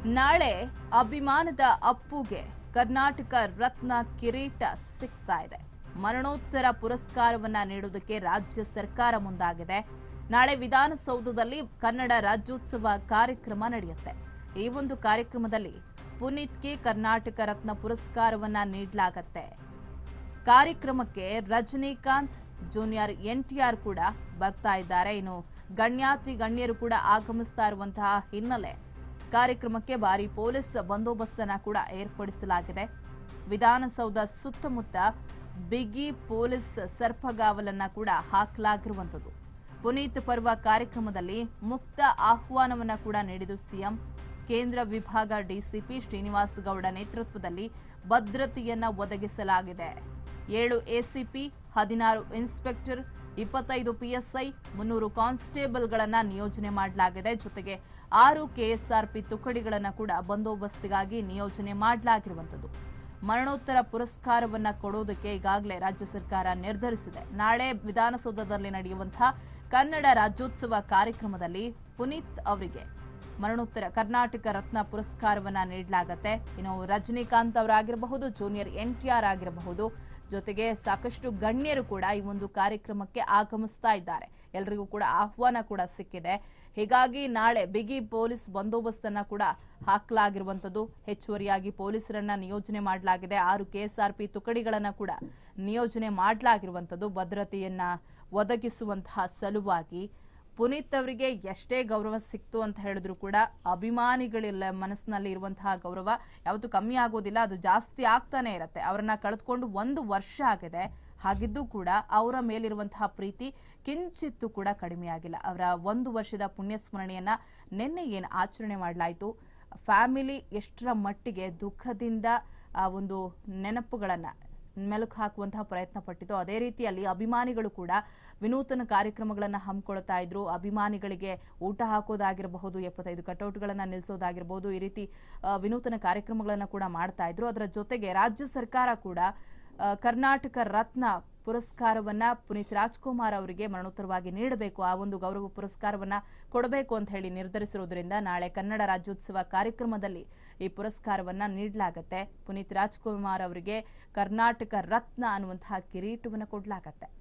ನಾಳೆ ಅಭಿಮಾನದ ಅಪ್ಪುಗೆ ಕರ್ನಾಟಕ ರತ್ನ ಕಿರೀಟ ಸಿಗ್ತಾ ಇದೆ ಮರಣೋತ್ತರ ಪುರಸ್ಕಾರವನ್ನ ನೀಡುವುದಕ್ಕೆ ರಾಜ್ಯ ಸರ್ಕಾರ ಮುಂದಾಗಿದೆ ನಾಳೆ ವಿಧಾನಸೌಧದಲ್ಲಿ ಕನ್ನಡ ರಾಜ್ಯೋತ್ಸವ ಕಾರ್ಯಕ್ರಮ ನಡೆಯುತ್ತೆ ಈ ಒಂದು ಕಾರ್ಯಕ್ರಮದಲ್ಲಿ ಪುನೀತ್ಗೆ ಕರ್ನಾಟಕ ರತ್ನ ಪುರಸ್ಕಾರವನ್ನ ನೀಡಲಾಗತ್ತೆ ಕಾರ್ಯಕ್ರಮಕ್ಕೆ ರಜನಿಕಾಂತ್ ಜೂನಿಯರ್ ಎನ್ಟಿಆರ್ ಕೂಡ ಬರ್ತಾ ಇದ್ದಾರೆ ಇನ್ನು ಗಣ್ಯಾತಿ ಗಣ್ಯರು ಕೂಡ ಆಗಮಿಸ್ತಾ ಇರುವಂತಹ ಹಿನ್ನೆಲೆ ಕಾರ್ಯಕ್ರಮಕ್ಕೆ ಭಾರಿ ಪೊಲೀಸ್ ಬಂದೋಬಸ್ತನ್ನ ಕೂಡ ಏರ್ಪಡಿಸಲಾಗಿದೆ ವಿಧಾನಸೌಧ ಸುತ್ತಮುತ್ತ ಬಿಗಿ ಪೊಲೀಸ್ ಸರ್ಪಗಾವಲನ್ನ ಕೂಡ ಹಾಕಲಾಗಿರುವಂಥದ್ದು ಪುನೀತ್ ಪರ್ವ ಕಾರ್ಯಕ್ರಮದಲ್ಲಿ ಮುಕ್ತ ಆಹ್ವಾನವನ್ನ ಕೂಡ ನೀಡಿದು ಸಿಎಂ ಕೇಂದ್ರ ವಿಭಾಗ ಡಿಸಿಪಿ ಶ್ರೀನಿವಾಸ್ ಗೌಡ ನೇತೃತ್ವದಲ್ಲಿ ಭದ್ರತೆಯನ್ನ ಒದಗಿಸಲಾಗಿದೆ ಏಳು ಎಸಿಪಿ ಹದಿನಾರು ಇನ್ಸ್ಪೆಕ್ಟರ್ ಇಪ್ಪತ್ತೈದು ಪಿಎಸ್ಐ ಮುನ್ನೂರು ಕಾನ್ಸ್ಟೇಬಲ್ಗಳನ್ನ ನಿಯೋಜನೆ ಮಾಡಲಾಗಿದೆ ಜೊತೆಗೆ ಆರು ಕೆಎಸ್ಆರ್ಪಿ ತುಕಡಿಗಳನ್ನ ಕೂಡ ಬಂದೋಬಸ್ತಿಗಾಗಿ ನಿಯೋಜನೆ ಮಾಡಲಾಗಿರುವಂಥದ್ದು ಮರಣೋತ್ತರ ಪುರಸ್ಕಾರವನ್ನ ಕೊಡೋದಕ್ಕೆ ಈಗಾಗಲೇ ರಾಜ್ಯ ಸರ್ಕಾರ ನಿರ್ಧರಿಸಿದೆ ನಾಳೆ ವಿಧಾನಸೌಧದಲ್ಲಿ ನಡೆಯುವಂತಹ ಕನ್ನಡ ರಾಜ್ಯೋತ್ಸವ ಕಾರ್ಯಕ್ರಮದಲ್ಲಿ ಪುನೀತ್ ಅವರಿಗೆ ಮರಣೋತ್ತರ ಕರ್ನಾಟಕ ರತ್ನ ಪುರಸ್ಕಾರವನ್ನ ನೀಡಲಾಗತ್ತೆ ಇನ್ನು ರಜನಿಕಾಂತ್ ಅವರಾಗಿರಬಹುದು ಜೂನಿಯರ್ ಎನ್ ಟಿ ಆರ್ ಆಗಿರಬಹುದು ಜೊತೆಗೆ ಸಾಕಷ್ಟು ಗಣ್ಯರು ಕೂಡ ಈ ಒಂದು ಕಾರ್ಯಕ್ರಮಕ್ಕೆ ಆಗಮಿಸ್ತಾ ಇದ್ದಾರೆ ಎಲ್ರಿಗೂ ಕೂಡ ಆಹ್ವಾನ ಕೂಡ ಸಿಕ್ಕಿದೆ ಹೀಗಾಗಿ ನಾಳೆ ಬಿಗಿ ಪೊಲೀಸ್ ಬಂದೋಬಸ್ತನ್ನ ಕೂಡ ಹಾಕಲಾಗಿರುವಂತದ್ದು ಹೆಚ್ಚುವರಿಯಾಗಿ ಪೊಲೀಸರನ್ನ ನಿಯೋಜನೆ ಮಾಡಲಾಗಿದೆ ಆರು ಕೆಎಸ್ಆರ್ಪಿ ತುಕಡಿಗಳನ್ನ ಕೂಡ ನಿಯೋಜನೆ ಮಾಡಲಾಗಿರುವಂತದ್ದು ಭದ್ರತೆಯನ್ನ ಒದಗಿಸುವಂತಹ ಸಲುವಾಗಿ ಪುನೀತ್ ಅವರಿಗೆ ಎಷ್ಟೇ ಗೌರವ ಸಿಕ್ತು ಅಂತ ಹೇಳಿದ್ರು ಕೂಡ ಅಭಿಮಾನಿಗಳಿಲ್ಲ ಮನಸ್ಸಿನಲ್ಲಿ ಇರುವಂತಹ ಗೌರವ ಯಾವತ್ತೂ ಕಮ್ಮಿ ಆಗೋದಿಲ್ಲ ಅದು ಜಾಸ್ತಿ ಆಗ್ತಾನೆ ಇರತ್ತೆ ಅವರನ್ನ ಕಳೆದುಕೊಂಡು ಒಂದು ವರ್ಷ ಆಗಿದೆ ಹಾಗಿದ್ದು ಕೂಡ ಅವರ ಮೇಲಿರುವಂತಹ ಪ್ರೀತಿ ಕಿಂಚಿತ್ತು ಕೂಡ ಕಡಿಮೆ ಆಗಿಲ್ಲ ಅವರ ಒಂದು ವರ್ಷದ ಪುಣ್ಯ ಸ್ಮರಣೆಯನ್ನ ನಿನ್ನೆ ಏನು ಆಚರಣೆ ಮಾಡಲಾಯಿತು ಫ್ಯಾಮಿಲಿ ಎಷ್ಟರ ಮಟ್ಟಿಗೆ ದುಃಖದಿಂದ ಆ ಒಂದು ನೆನಪುಗಳನ್ನ ಮೆಲುಕು ಹಾಕುವಂತಹ ಪ್ರಯತ್ನ ಪಟ್ಟಿತು ಅದೇ ರೀತಿಯಲ್ಲಿ ಅಭಿಮಾನಿಗಳು ಕೂಡ ವಿನೂತನ ಕಾರ್ಯಕ್ರಮಗಳನ್ನು ಹಮ್ಮಿಕೊಳ್ತಾ ಇದ್ರು ಅಭಿಮಾನಿಗಳಿಗೆ ಊಟ ಹಾಕೋದಾಗಿರಬಹುದು ಎಪ್ಪತ್ತೈದು ಕಟೌಟ್ಗಳನ್ನು ನಿಲ್ಲಿಸೋದಾಗಿರಬಹುದು ಈ ರೀತಿ ಆ, ವಿನೂತನ ಕಾರ್ಯಕ್ರಮಗಳನ್ನು ಕೂಡ ಮಾಡ್ತಾ ಇದ್ರು ಅದರ ಜೊತೆಗೆ ರಾಜ್ಯ ಸರ್ಕಾರ ಕೂಡ ಆ, ಕರ್ನಾಟಕ ರತ್ನ ಪುರಸ್ಕಾರವನ್ನ ಪುನೀತ್ ರಾಜ್ಕುಮಾರ್ ಅವರಿಗೆ ಮರಣೋತ್ತರವಾಗಿ ನೀಡಬೇಕು ಆ ಒಂದು ಗೌರವ ಪುರಸ್ಕಾರವನ್ನ ಕೊಡಬೇಕು ಅಂತ ಹೇಳಿ ನಿರ್ಧರಿಸಿರುವುದರಿಂದ ನಾಳೆ ಕನ್ನಡ ರಾಜ್ಯೋತ್ಸವ ಕಾರ್ಯಕ್ರಮದಲ್ಲಿ ಈ ಪುರಸ್ಕಾರವನ್ನ ನೀಡಲಾಗತ್ತೆ ಪುನೀತ್ ರಾಜ್ಕುಮಾರ್ ಅವರಿಗೆ ಕರ್ನಾಟಕ ರತ್ನ ಅನ್ನುವಂತಹ ಕಿರೀಟವನ್ನು ಕೊಡಲಾಗತ್ತೆ